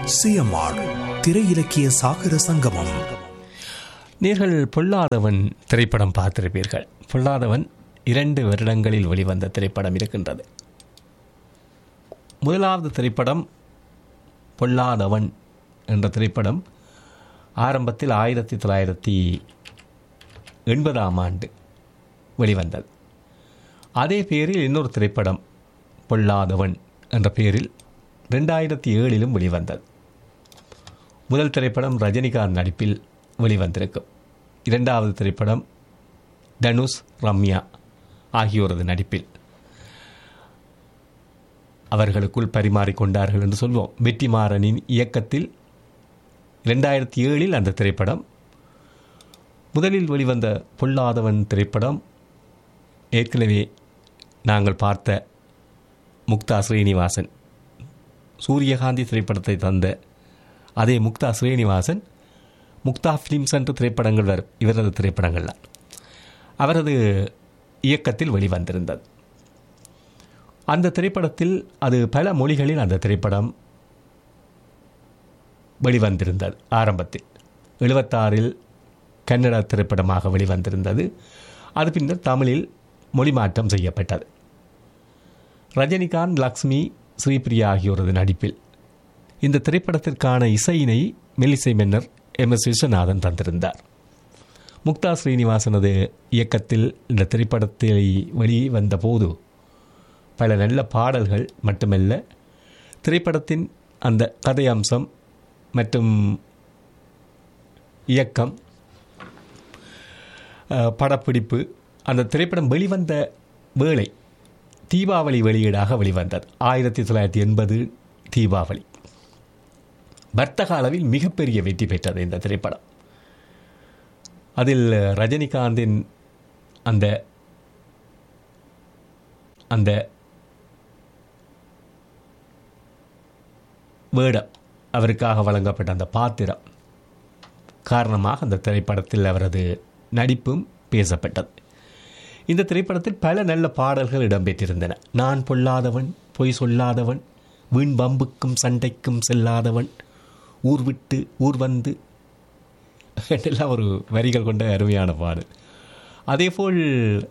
CMR திரை இலக்கிய சாகர சங்கமம் நீங்கள் பொல்லாதவன் திரைப்படம் பார்த்திருப்பீர்கள் பொல்லாதவன் இரண்டு வருடங்களில் வெளிவந்த திரைப்படம் இருக்கின்றது முதலாவது திரைப்படம் பொல்லாதவன் என்ற திரைப்படம் ஆரம்பத்தில் ஆயிரத்தி தொள்ளாயிரத்தி எண்பதாம் ஆண்டு வெளிவந்தது அதே பேரில் இன்னொரு திரைப்படம் பொல்லாதவன் என்ற பெயரில் ரெண்டாயிரத்தி ஏழிலும் வெளிவந்தது முதல் திரைப்படம் ரஜினிகாந்த் நடிப்பில் வெளிவந்திருக்கும் இரண்டாவது திரைப்படம் தனுஷ் ரம்யா ஆகியோரது நடிப்பில் அவர்களுக்குள் பரிமாறிக்கொண்டார்கள் என்று சொல்வோம் வெற்றிமாறனின் இயக்கத்தில் இரண்டாயிரத்தி ஏழில் அந்த திரைப்படம் முதலில் வெளிவந்த பொல்லாதவன் திரைப்படம் ஏற்கனவே நாங்கள் பார்த்த முக்தா ஸ்ரீனிவாசன் சூரியகாந்தி திரைப்படத்தை தந்த அதே முக்தா ஸ்ரீனிவாசன் முக்தா ஃபிலிம்ஸ் என்ற திரைப்படங்கள் வரும் இவரது திரைப்படங்கள் தான் அவரது இயக்கத்தில் வெளிவந்திருந்தது அந்த திரைப்படத்தில் அது பல மொழிகளில் அந்த திரைப்படம் வெளிவந்திருந்தது ஆரம்பத்தில் எழுபத்தாறில் கன்னட திரைப்படமாக வெளிவந்திருந்தது அது பின்னர் தமிழில் மொழிமாற்றம் செய்யப்பட்டது ரஜினிகாந்த் லக்ஷ்மி ஸ்ரீபிரியா ஆகியோரது நடிப்பில் இந்த திரைப்படத்திற்கான இசையினை மெல்லிசை மன்னர் எம் எஸ் விஸ்வநாதன் தந்திருந்தார் முக்தா ஸ்ரீனிவாசனது இயக்கத்தில் இந்த திரைப்படத்தில் வெளிவந்த போது பல நல்ல பாடல்கள் மட்டுமல்ல திரைப்படத்தின் அந்த கதை அம்சம் மற்றும் இயக்கம் அஹ், படப்பிடிப்பு அந்த திரைப்படம் வெளிவந்த வேளை தீபாவளி வெளியீடாக வெளிவந்தது ஆயிரத்தி தொள்ளாயிரத்தி எண்பது தீபாவளி வர்த்தக அளவில் மிகப்பெரிய வெற்றி பெற்றது இந்த திரைப்படம் அதில் ரஜினிகாந்தின் அந்த அந்த வேடம் அவருக்காக வழங்கப்பட்ட அந்த பாத்திரம் காரணமாக அந்த திரைப்படத்தில் அவரது நடிப்பும் பேசப்பட்டது இந்த திரைப்படத்தில் பல நல்ல பாடல்கள் இடம்பெற்றிருந்தன நான் பொல்லாதவன் பொய் சொல்லாதவன் வீண் பம்புக்கும் சண்டைக்கும் செல்லாதவன் ஊர் விட்டு ஊர் வந்து எல்லாம் ஒரு வரிகள் கொண்ட அருமையான பாடல் அதேபோல்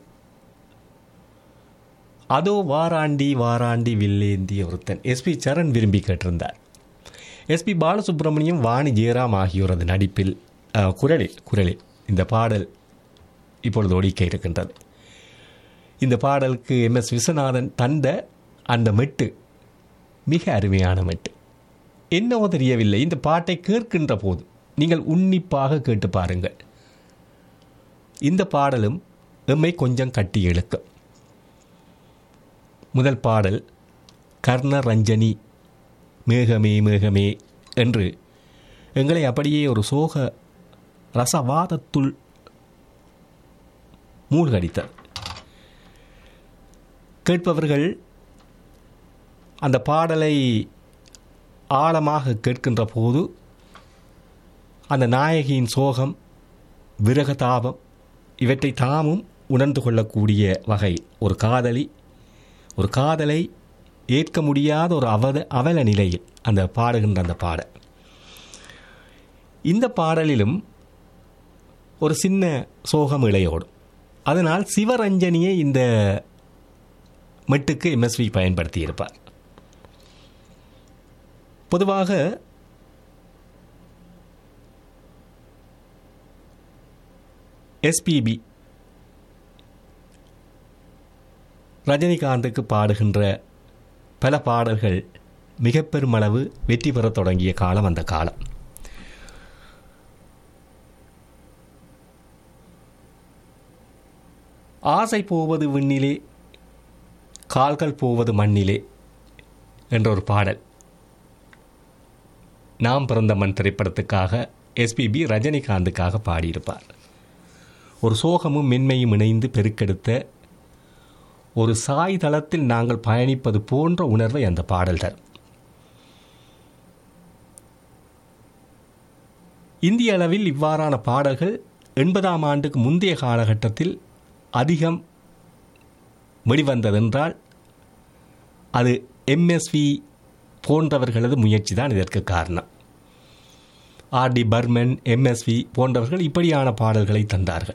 அதோ வாராண்டி வாராண்டி வில்லேந்தி ஒருத்தன் எஸ்பி சரண் விரும்பி கேட்டிருந்தார் எஸ்பி பாலசுப்ரமணியம் வாணி ஜெயராம் ஆகியோரது நடிப்பில் அஹ், குரலில் குரலில் இந்த பாடல் இப்பொழுது ஒலிக்க இருக்கின்றது இந்த பாடலுக்கு எம் எஸ் விஸ்வநாதன் தந்த அந்த மெட்டு மிக அருமையான மெட்டு என்னவோ தெரியவில்லை இந்த பாட்டை கேட்கின்ற போது நீங்கள் உன்னிப்பாக கேட்டு பாருங்கள் இந்த பாடலும் எம்மை கொஞ்சம் கட்டி இழுக்கும் முதல் பாடல் கர்ண ரஞ்சனி மேகமே மேகமே என்று எங்களை அப்படியே ஒரு சோக ரசவாதத்துள் மூழ்கடித்தது கேட்பவர்கள் அந்த பாடலை ஆழமாக கேட்கின்ற போது அந்த நாயகியின் சோகம் விரகதாபம் இவற்றை தாமும் உணர்ந்து கொள்ளக்கூடிய வகை ஒரு காதலி ஒரு காதலை ஏற்க முடியாத ஒரு அவத அவல நிலையில் அந்த பாடுகின்ற அந்த பாடல் இந்த பாடலிலும் ஒரு சின்ன சோகம் இழையோடும் அதனால் சிவரஞ்சனியை இந்த மெட்டுக்கு எம்எஸ்வி பயன்படுத்தியிருப்பார் பொதுவாக எஸ்பிபி ரஜினிகாந்துக்கு பாடுகின்ற பல பாடல்கள் மிக பெருமளவு வெற்றி பெறத் தொடங்கிய காலம் அந்த காலம் ஆசை போவது விண்ணிலே கால்கள் போவது மண்ணிலே என்ற ஒரு பாடல் நாம் பிறந்த மண் திரைப்படத்துக்காக எஸ்பிபி ரஜினிகாந்துக்காக பாடியிருப்பார் ஒரு சோகமும் மென்மையும் இணைந்து பெருக்கெடுத்த ஒரு சாய் தளத்தில் நாங்கள் பயணிப்பது போன்ற உணர்வை அந்த பாடல் தரும் இந்திய அளவில் இவ்வாறான பாடல்கள் எண்பதாம் ஆண்டுக்கு முந்தைய காலகட்டத்தில் அதிகம் வெளிவந்ததென்றால் அது எம்எஸ்வி போன்றவர்களது முயற்சி தான் இதற்கு காரணம் ஆர் டி பர்மன் எம்எஸ்வி போன்றவர்கள் இப்படியான பாடல்களை தந்தார்கள்